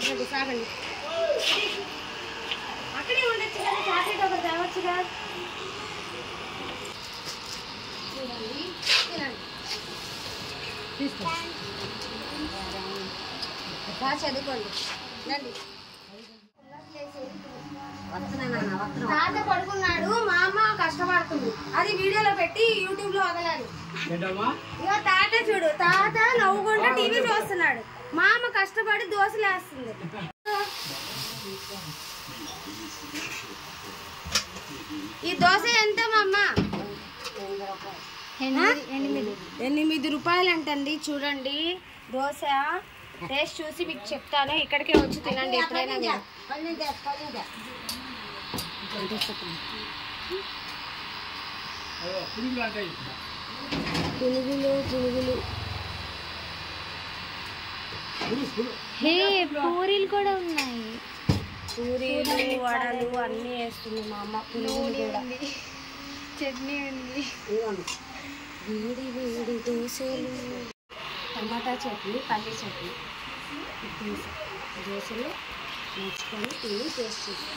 రండి సాగండి అక్కడే ఉండొచ్చు కదా చాక్లెట్ ఒకటి తేవచ్చుగా చూడండి తినండి బాగా చదువుకోండి రండి తాత పడుకున్నాడు మా అమ్మ కష్టపడుతుంది అది వీడియోలో పెట్టి యూట్యూబ్ లో వదలాలి ఏంటమ్మా ఇగో తాత చూడు తాత నవ్వుకుంటూ టీవీ చూస్తున్నాడు మా అమ్మ కష్టపడి దోశలేస్తుంది ఈ దోశ ఎంత మా అమ్మ ఎనిమిది ఎనిమిది రూపాయలు అంటండి చూడండి దోశ టేస్ట్ చూసి మీకు చెప్తాను ఇక్కడికే వచ్చి తినండి ఎప్పుడైనా మీరు. అదో పురుగులు అంటాయి పునుగులు పునుగులు హే పూరీలు కూడా ఉన్నాయి పూరీలు వడలు అన్నీ వేస్తుంది మా అమ్మ పునుగులు కూడా చట్నీ ఉంది వేడి వేడి దోశలు టమాటా చట్నీ పల్లి చట్నీ దోశ దోశలు నేర్చుకొని తిని టేస్ట్ చేసి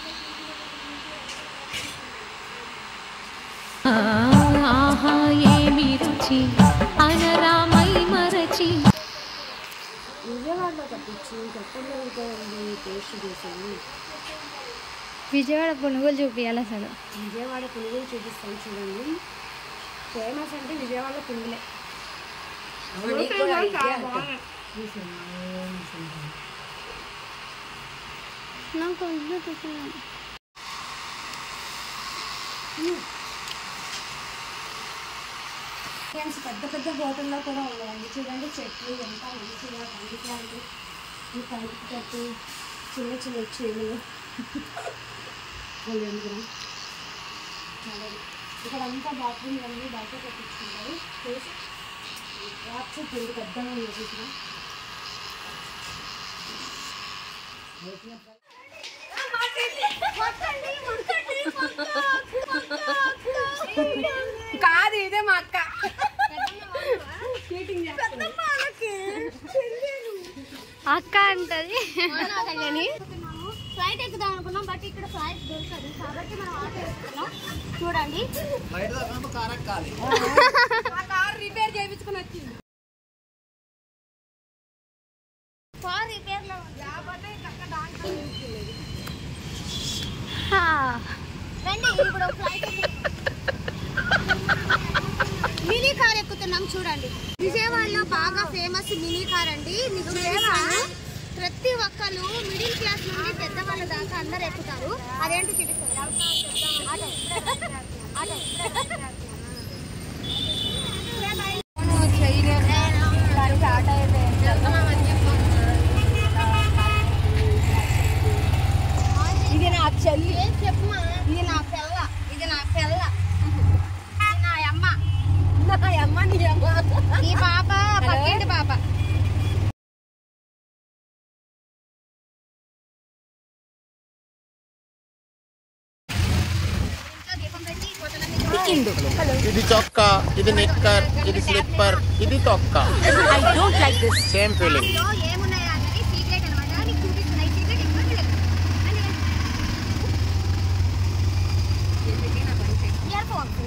ఆహా ఏమి రుచి అనరామై మరచి విజయవాడలో తప్పించి ఎక్కడ ఉంది టేస్ట్ దోశలు విజయవాడ పునుగులు చూపించాలి అసలు విజయవాడ పునుగులు చూపిస్తాను చూడండి ఫేమస్ అంటే విజయవాడ పునుగులే నాకు వద్దు టిఫిన్. ఫ్రెండ్స్ పెద్ద పెద్ద హోటల్లో కూడా ఉన్నాయండి చూడండి చెట్లు ఎంత మంచిగా పండుతాయి ఈ పైపు కట్టి చిన్న చిన్న చెవులు ఇక్కడ అంతా బాత్రూమ్ అన్నీ బయట కట్టించుకుంటారు చూసి వాచ్ పెళ్లి పెద్దగా ఉంది చూసిన కాదు ఇదే మా అక్క అక్క అంటది ఫ్లైట్ ఎక్కుదాం అనుకున్నాం బట్ ఇక్కడ ఫ్లైట్ దొరకదు కాబట్టి మనం ఆటో ఎక్కుతున్నాం చూడండి ఆ కార్ రిపేర్ చేయించుకుని వచ్చింది కార్ రిపేర్ లో ఉంది కాబట్టి అక్కడ దానికి హా. రండి ఇప్పుడు ఫ్లైట్ మినీ కార్ ఎక్కుతున్నాం చూడండి విజయవాడలో బాగా ఫేమస్ మినీ కార్ అండి మీకు చూపిస్తాను ప్రతి ఒక్కరు మిడిల్ క్లాస్ నుండి పెద్దవాళ్ళ దాకా అందరు ఎక్కుతారు అదేంటి చూపిస్తారు ఆటో. ఆటో. దానికి ఆటో అయితే ఇది నా చెల్లి చెప్పమా ఇది నా పిల్ల ఇది నా పిల్ల ఇది నా అమ్మ నా అమ్మ నీ అమ్మ ఈ పాప పక్కింటి పాప ఇది చొక్కా ఇది నిక్కర్ ఇది స్లిప్పర్ ఇది తొక్క I don't like this same feeling ఇందులో ఏమున్నాయా అన్నది సీక్రెట్ అనమాట నీకు చూపిస్తున్నా ఈ సీక్రెట్ ఇవ్వండి ఇయర్ ఫోన్స్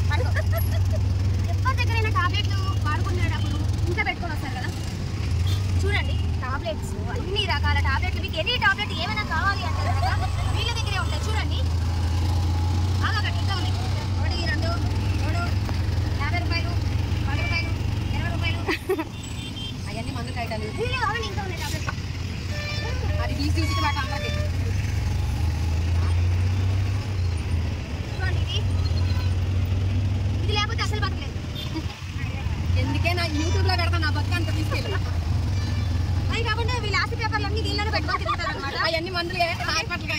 ఎవరి దగ్గరైనా టాబ్లెట్లు వాడుకునేటప్పుడు ఇంట్లో పెట్టుకొని వస్తారు కదా చూడండి టాబ్లెట్స్ అన్ని రకాల టాబ్లెట్లు మీకు ఎన్ని టాబ్లెట్ ఏమైనా కావాలి అంటే కనుక వీళ్ళ దగ్గరే ఉంటాయి చూడండి ఆగకండి ఇంకా ఉన్నాయి ఒకటి రెండు మూడు యాభై రూపాయలు పది రూపాయలు ఇరవై రూపాయలు అవన్నీ మందులు ఐటాలు వీళ్ళు కావాలి ఇంకా ఉన్నాయి టాబ్లెట్లు అది తీసి తీసి మాట అందరికి చూడండి ఇది ఇది లేకపోతే అసలు బతకలేదు ఎందుకే నా యూట్యూబ్ లో పెడతా నా బతుక అంత తీసుకెళ్ళి అది కాకుండా వీళ్ళు ఆస్తి పేపర్లు అన్ని దీనిలోనే పెట్టుకొని తిరుగుతారు అనమాట అవన్నీ మందులు హాస్పిటల్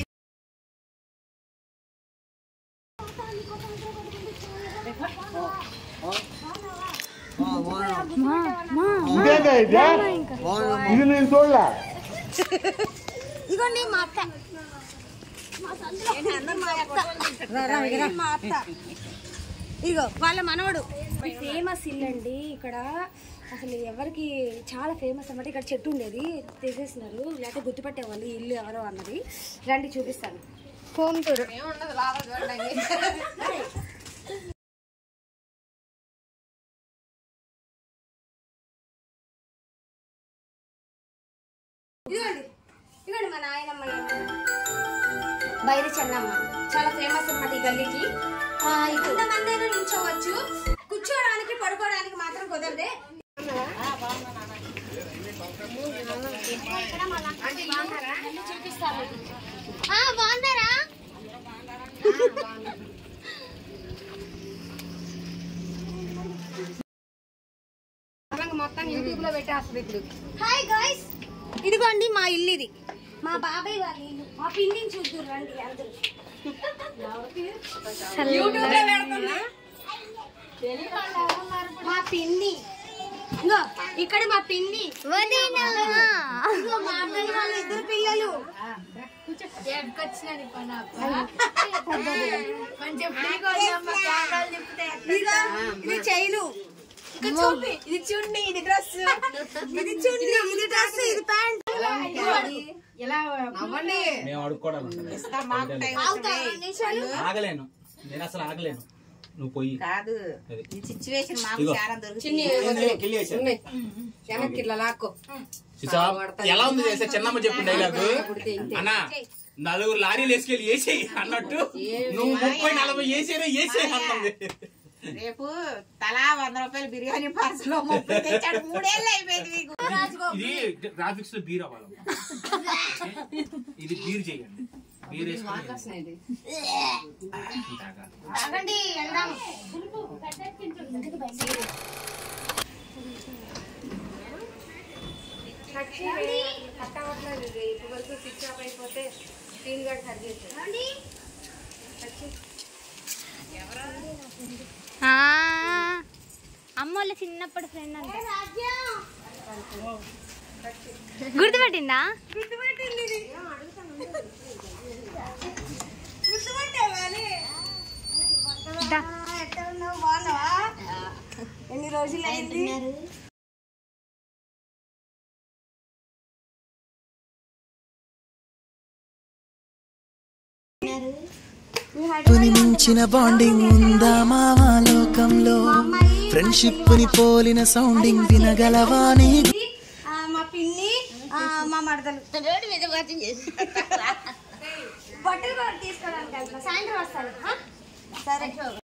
ఇది నేను చూడలే ఇదిగోండి మా అత్త మా సందులో మా అత్త. ఇది మా అత్త ఇగో వాళ్ళ మనవడు ఫేమస్ ఇల్లు అండి ఇక్కడ అసలు ఎవరికి చాలా ఫేమస్ అన్నమాట ఇక్కడ చెట్టు ఉండేది తీసేసినారు లేకపోతే గుర్తుపట్టేవాళ్ళు ఈ ఇల్లు ఎవరో అన్నది రండి చూపిస్తాను హోమ్ టూర్ ఇదిగోండి ఇదిగోండి మా నాయనమ్మ ఇల్లు. బైరి చెన్నమ్మ చాలా ఫేమస్ అన్నమాట ఈ గల్లీకి ఆ, ఇంతమంది అయినా నిల్చోవచ్చు కూర్చోడానికి పడుకోవడానికి మాత్రం కుదరదే చూపిస్తాను బాగున్నారా మొత్తం యూట్యూబ్ లో పెట్టేస్తుంది ఇప్పుడు హాయ్ గాయ్స్ ఇదిగోండి మా ఇల్లు ఇది మా బాబాయ్ వాళ్ళ ఇల్లు మా పిండిని చూద్దరు రండి అందరూ యూట్యూబ్ లో పెడుతున్నా మా పిన్ని ఇగో ఇక్కడ మా పిన్ని ఇగో మా అత్తయ్య వాళ్ళ ఇద్దరు పిల్లలు ఇదిగో, ఇది చైలు ఇంకా చూపి ఇది చున్నీ ఇది డ్రెస్ ఇది చున్నీ ఇది డ్రెస్ ఇది ప్యాంట్ మేము అడుక్కోవడం ఆగలేను నేను అసలు ఆగలేను నువ్వు పోయి కాదు అది. ఈ సిచ్యువేషన్ మాకు ఇదిగో. చాలా దొరుకుతుంది కిల్లి వేశాను. చూసావా? ఎలా ఉంది చేసే చిన్నమ్మ చెప్పిన డైలాగ్ అన్నా నలుగురు లారీలు వేసుకెళ్ళి వేసేయి అన్నట్టు నువ్వు ముప్పై నలభై వేసేనే వేసేయి అన్నది రేపు తలా వంద రూపాయలు బిర్యానీ పార్సల్ ముప్పై తెచ్చాడు మూడేళ్ళు అయిపోయింది మీకు ఇది గ్రాఫిక్స్ లో బీర్ అవ్వాలి ఇది బీర్ చేయండి బీర్ వేసుకొని రండి వెళ్దాం అమ్మోళ్ళ చిన్నప్పటి ఫ్రెండ్ అంట గుర్తుపట్టిందా దా. ఎట్లా ఉన్నావు బాగున్నావా ఎన్ని రోజులు అయింది ని మించిన బాండింగ్ ఉందా మావా లోకంలో ఫ్రెండ్షిప్ ని పోలిన సౌండింగ్ వినగలవా నీ ఆ, మా పిన్ని ఆ, మా మరదలు బట్టలు కూడా తీసుకోవడానికి వెళ్తున్నా. సాయంత్రం వస్తాను ఆ? సరే